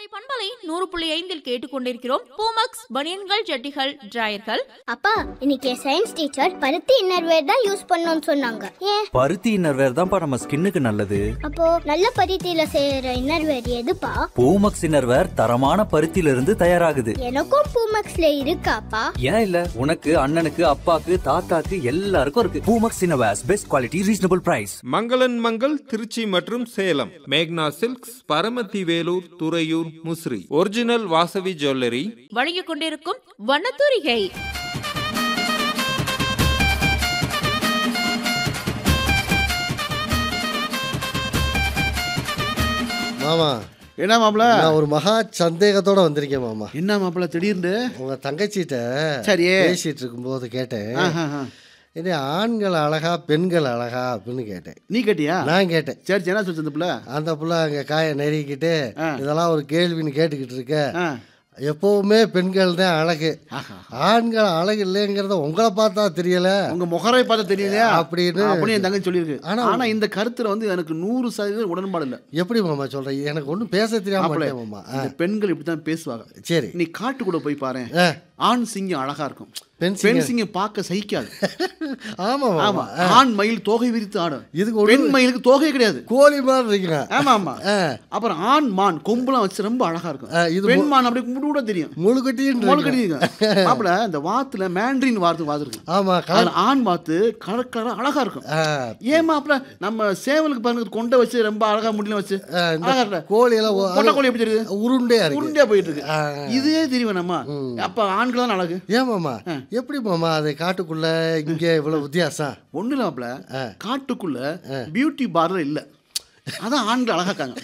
கோடை பண்பலை நூறு புள்ளி ஐந்தில் கேட்டுக்கொண்டிருக்கிறோம் பூமக்ஸ் பனியன்கள் ஜட்டிகள் டிராயர்கள் அப்பா இன்னைக்கு சயின்ஸ் டீச்சர் பருத்தி இன்னர்வேர் தான் யூஸ் பண்ணணும்னு சொன்னாங்க ஏன் பருத்தி இன்னர்வேர் தான்ப்பா நம்ம ஸ்கின்னுக்கு நல்லது அப்போ நல்ல பருத்தியில செய்யற இன்னர்வேர் எதுப்பா பூமக்ஸ் இன்னர்வேர் தரமான பருத்தியில இருந்து தயாராகுது எனக்கும் பூமக்ஸ்ல இருக்காப்பா ஏன் இல்ல உனக்கு அண்ணனுக்கு அப்பாக்கு தாத்தாக்கு எல்லாருக்கும் இருக்கு Poomex innerwears best quality reasonable price மங்களன் மங்கள் திருச்சி மற்றும் சேலம் மேக்னா silks Paramathi Velur Thuraiyur Musiri original Vasavi jewellery வழங்கிக் கொண்டிருக்கும் வண்ணத்தூரிகை மாமா என்ன மாப்பிள நான் ஒரு மகா சந்தேகத்தோட வந்திருக்கேன் மாமா என்ன மாப்பிள திடீர்னு உங்க தங்கச்சிட்ட சரி. பேசிட்டு இருக்கும்போது கேட்டேன் ஆஹாஹா. என்ன ஆண்கள் அழகா பெண்கள் அழகா அப்படின்னு கேட்டேன் நீ கேட்டியா நான் கேட்டேன் சரி சரி, என்ன சொல்லுச்சு இந்த பிள்ளை அந்த புள்ள அங்க காயை நெருக்கிட்டு ஆ. இதெல்லாம் ஒரு கேள்வின்னு கேட்டுக்கிட்டு இருக்க ஆ. எப்பவுமே பெண்கள் தான் அழகு ஆண்கள் அழகு இல்லைங்கிறத உங்களை பார்த்தா தெரியல உங்க முகரை பார்த்தா தெரியலையா அப்படின்னு அப்படின்னு என் தங்கச்சி சொல்லியிருக்கு ஆனா- ஆனா இந்த கருத்துல வந்து எனக்கு நூறு சதவீதம் உடன்பாடு இல்ல எப்படி மாமா சொல்ற எனக்கு ஒன்றும் பேச தெரியாம மாப்பிள, மாட்டேன் மாமா ஆ, இந்த பெண்கள் இப்படித்தான் பேசுவாங்க சரி நீ காட்டுக்குள்ள போய் பாரு ஆ. ஆண் சிங்கம் அழகா இருக்கும் பெண் பெண் சிங்கம். சிங்கம் பார்க்க சகிக்காது ஆமா ஆமா மாமா ஆண் மயில் தோகை விரித்து ஆடும் இதுக்கு ஒரு பெண் மயிலுக்கு தோகை கிடையாது கோழி மாதிரி இருக்கீங்க ஆமா ஆமா ஆ. அப்புறம் ஆண் மான் கொம்புலாம் வச்சு ரொம்ப அழகா இருக்கும் ஆ, இது பெண் மு- மான் அப்படி கும்பிட்டு கூட தெரியும் முழுக்கட்டின்னு மொழு இருக்கீங்க. கட்டிங்க மாப்பிள இந்த வாத்துல மேண்ட்ரின் வார்த்தை வாத்து இருக்கு ஆமா கலர் அதுல ஆண் வாத்து கலர் கலரா அழகா இருக்கும் ஆ, ஏன் மாப்பிள நம்ம சேவலுக்கு பாருங்க கொண்டை வச்சு ரொம்ப அழகா முடியல வச்சு ஆ, இந்த அழகா இருக்குல்ல? கோழி எல்லாம் ஒ- கொட்டை கோழி எப்படி தெரியுது உருண்டையா இருக்கு உருண்டையா போயிட்டு இருக்கு ஆ. இதே தெரியும் நம்ம அப்ப ஆண்கள் தான் அழகு ஏன் மாமா எப்படி மாமா அது காட்டுக்குள்ள இங்க இவ்வளவு வித்தியாசம் ஒண்ணு இல்ல மாப்பிள காட்டுக்குள்ள பியூட்டி பார்லர் இல்ல அதான் ஆண்கள் அழகா இருக்காங்க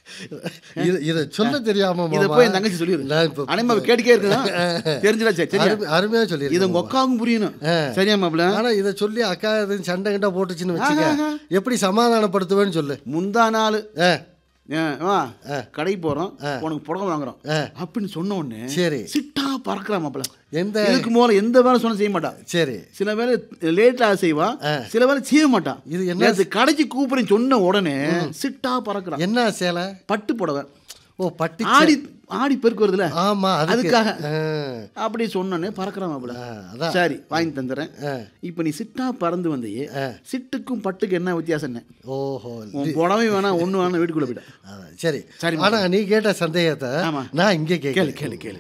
இது இத சொல்ல தெரியாம இத மாமா போய் என் தங்கச்சி சொல்லிடு நான் இப்ப அனைமா கேட்டுக்கே இருக்குதா தெரிஞ்சுதா சரி சரியா அருமை- அருமையா இது சொல்லிருக்கேன் உங்க மாமா. அக்காவுக்கும் புரியணும் சரியா மாப்பிள ஆனா இத சொல்லி அக்கா எதுவும் சண்டை கிட்ட போட்டுச்சுன்னு வச்சுக்க எப்படி சமாதானப்படுத்துவேன்னு சொல்லு முந்தா நாள் ஆ, வா கடைக்கு போறோம் உனக்கு புடவை வாங்குறோம் அப்படின்னு சொன்ன உடனே சரி. சிட்டா பறக்கிறா மாப்பிள எந்த இதுக்கு முதல்ல எந்த வேலை சொன்ன செய்ய மாட்டா சரி சில வேலை லேட்டா செய்வா சில வேலை செய்ய மாட்டா இது என்ன நேத்து கடைக்கு கூப்பிடுறேன் சொன்ன உடனே சிட்டா பறக்கிறா என்ன சேலை பட்டு புடவை ஓ பட்டி ஆடி ஆடி பெருக்கு வருதுல ஆமா அதுக்கு அதுக்காக ஆ, அப்படி சொன்னோன்னே பறக்கிறா மாப்பிள ஆ, அதான் சரி வாங்கி தந்துடுறேன் ஆ. இப்போ நீ சிட்டா பறந்து வந்தையே சிட்டுக்கும் பட்டுக்கு என்ன வித்தியாசம் என்ன ஓஹோ உன் புடவை வேணா ஒண்ணு வேணா வீட்டுக்குள்ள போயிட்டா அதான், சரி சரி, ஆனா நீ கேட்ட சந்தேகத்தை ஆமா. நான் இங்கே கேளு கேட்கல கேளு கேளு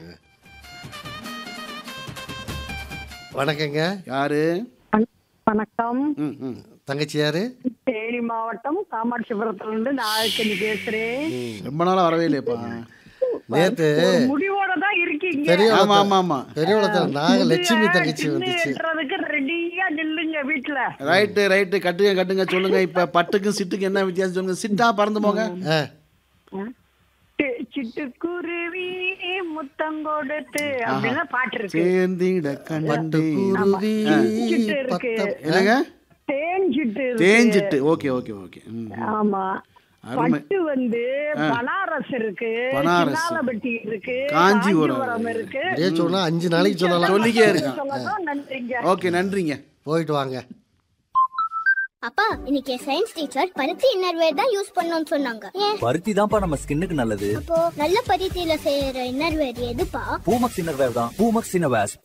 வணக்கங்க யாரு வணக்கம் ம் ம் தங்கச்சி யாரு தேனி மாவட்டம் காமாட்சிபுரத்துல இருந்து நாகக்கனி பேசுறேன் ரொம்ப நாளா வரவே இல்லையப்பா நேத்து ஒரு முடிவோட தான் இருக்கீங்க பெரிய ஆமா ஆமா ஆமா பெரியவளத்தில் நாக லட்சுமி தங்கச்சி சின்ன வந்துச்சு வெட்டுறதுக்கு ரெடியா நில்லுங்க வீட்டுல ரைட்டு ரைட்டு கட்டுங்க கட்டுங்க சொல்லுங்க இப்ப பட்டுக்கும் சிட்டுக்கும் என்ன வித்தியாசம் சொல்லுங்க சிட்டா பறந்து போங்க ஆ, சி- சிட்டுக்குருவி முத்தம் கொடுத்து அப்படின்னா பாட்டு இருக்கு சேர்ந்திட கண்டு குருவி சிட்டு இருக்கு. பத்தம் என்னங்க தேன் சிட்டு இருக்கு. தேஞ்சிட்டு ஓகே ஓகே ஓகே ம் ஆமா அருமை. பட்டு வந்து பனாரஸ் இருக்கு பனாரஸ். சின்னாலப்பட்டி இருக்கு காஞ்சிபுரம் காஞ்சிபுரம் இருக்கு அப்படியே சொன்னா அஞ்சு நாளைக்கு சொல்லலாம் சொல்லிக்கே இருக்கான் சொல்லதான் நன்றிங்க ஓகே நன்றிங்க போயிட்டு வாங்க அப்பா இன்னைக்கு சயின்ஸ் டீச்சர் பருத்தி இன்னர்வேர் தான் யூஸ் பண்ணணும்னு சொன்னாங்க ஏன் பருத்தி தான்ப்பா நம்ம ஸ்கின்னுக்கு நல்லது அப்போ நல்ல பருத்தியில செய்யற இன்னர்வேர் எதுப்பா பூமக்ஸ் இன்னர்வேர் தான் பூமக்ஸ் இன்னர்வேர்ஸ்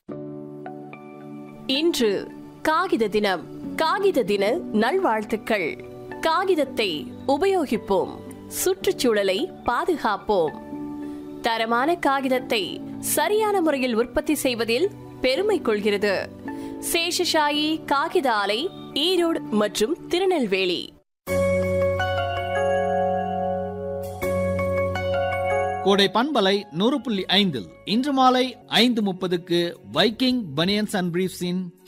இன்று காகித தினம் காகித தின நல்வாழ்த்துக்கள் காகிதத்தை உபயோகிப்போம் சுற்றுச்சூழலை பாதுகாப்போம் தரமான காகிதத்தை சரியான முறையில் உற்பத்தி செய்வதில் பெருமை கொள்கிறது சேஷசாயி காகித ஆலை ஈரோடு மற்றும் திருநெல்வேலி கோடை பண்பலை நூறு புள்ளி ஐந்தில் இன்று மாலை ஐந்து முப்பதுக்கு வைக்கிங் பனியன்ஸ் அண்ட் பிரீஃப்ஸின்